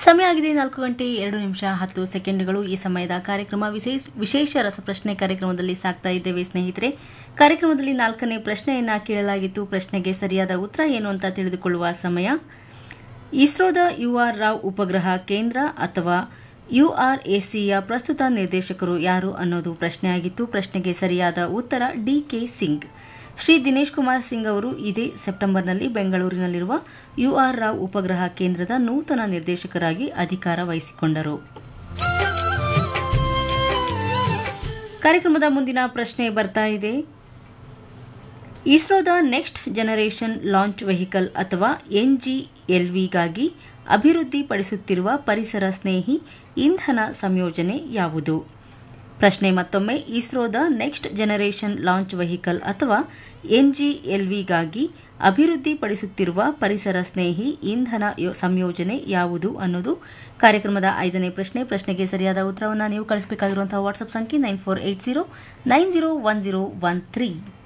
ಸಮಯ ಆಗಿದೆ ನಾಲ್ಕು ಗಂಟೆ ಎರಡು ನಿಮಿಷ ಹತ್ತು ಸೆಕೆಂಡ್ಗಳು ಈ ಸಮಯದ ಕಾರ್ಯಕ್ರಮ ವಿಶೇಷ ವಿಶೇಷ ರಸಪ್ರಶ್ನೆ ಕಾರ್ಯಕ್ರಮದಲ್ಲಿ ಸಾಕ್ತಾ ಇದ್ದೇವೆ ಸ್ನೇಹಿತರೆ ಕಾರ್ಯಕ್ರಮದಲ್ಲಿ ನಾಲ್ಕನೇ ಪ್ರಶ್ನೆಯನ್ನ ಕೇಳಲಾಗಿತ್ತು ಪ್ರಶ್ನೆಗೆ ಸರಿಯಾದ ಉತ್ತರ ಏನು ಅಂತ ತಿಳಿದುಕೊಳ್ಳುವ ಸಮಯ ಇಸ್ರೋದ ಯುಆರ್ ರಾವ್ ಉಪಗ್ರಹ ಕೇಂದ್ರ ಅಥವಾ ಯುಆರ್ಎಸಿಯ ಪ್ರಸ್ತುತ ನಿರ್ದೇಶಕರು ಯಾರು ಅನ್ನೋದು ಪ್ರಶ್ನೆಯಾಗಿತ್ತು ಪ್ರಶ್ನೆಗೆ ಸರಿಯಾದ ಉತ್ತರ ಡಿಕೆ ಸಿಂಗ್ ಶ್ರೀ ದಿನೇಶ್ ಕುಮಾರ್ ಸಿಂಗ್ ಅವರು ಇದೇ ಸೆಪ್ಟೆಂಬರ್ನಲ್ಲಿ ಬೆಂಗಳೂರಿನಲ್ಲಿರುವ ಯುಆರ್ ರಾವ್ ಉಪಗ್ರಹ ಕೇಂದ್ರದ ನೂತನ ನಿರ್ದೇಶಕರಾಗಿ ಅಧಿಕಾರ ವಹಿಸಿಕೊಂಡರು ಕಾರ್ಯಕ್ರಮದ ಮುಂದಿನ ಪ್ರಶ್ನೆ ಬರ್ತಾ ಇದೆ ಇಸ್ರೋದ ನೆಕ್ಸ್ಟ್ ಜನರೇಷನ್ ಲಾಂಚ್ ವೆಹಿಕಲ್ ಅಥವಾ ಎನ್ಜಿಎಲ್ವಿಗಾಗಿ ಅಭಿವೃದ್ಧಿಪಡಿಸುತ್ತಿರುವ ಪರಿಸರ ಸ್ನೇಹಿ ಇಂಧನ ಸಂಯೋಜನೆ ಯಾವುದು ಪ್ರಶ್ನೆ ಮತ್ತೊಮ್ಮೆ ಇಸ್ರೋದ ನೆಕ್ಸ್ಟ್ ಜನರೇಷನ್ ಲಾಂಚ್ ವೆಹಿಕಲ್ ಅಥವಾ ಎನ್ಜಿಎಲ್ವಿಗಾಗಿ ಅಭಿವೃದ್ಧಿಪಡಿಸುತ್ತಿರುವ ಪರಿಸರ ಸ್ನೇಹಿ ಇಂಧನ ಯೋ- ಸಂಯೋಜನೆ ಯಾವುದು ಅನ್ನೋದು ಕಾರ್ಯಕ್ರಮದ ಐದನೇ ಪ್ರಶ್ನೆ ಪ್ರಶ್ನೆಗೆ ಸರಿಯಾದ ಉತ್ತರವನ್ನು ನೀವು ಕಳಿಸಬೇಕಾಗಿರುವಂತಹ ವಾಟ್ಸ್ಆಪ್ ಸಂಖ್ಯೆ nine four eight zero nine zero one zero one three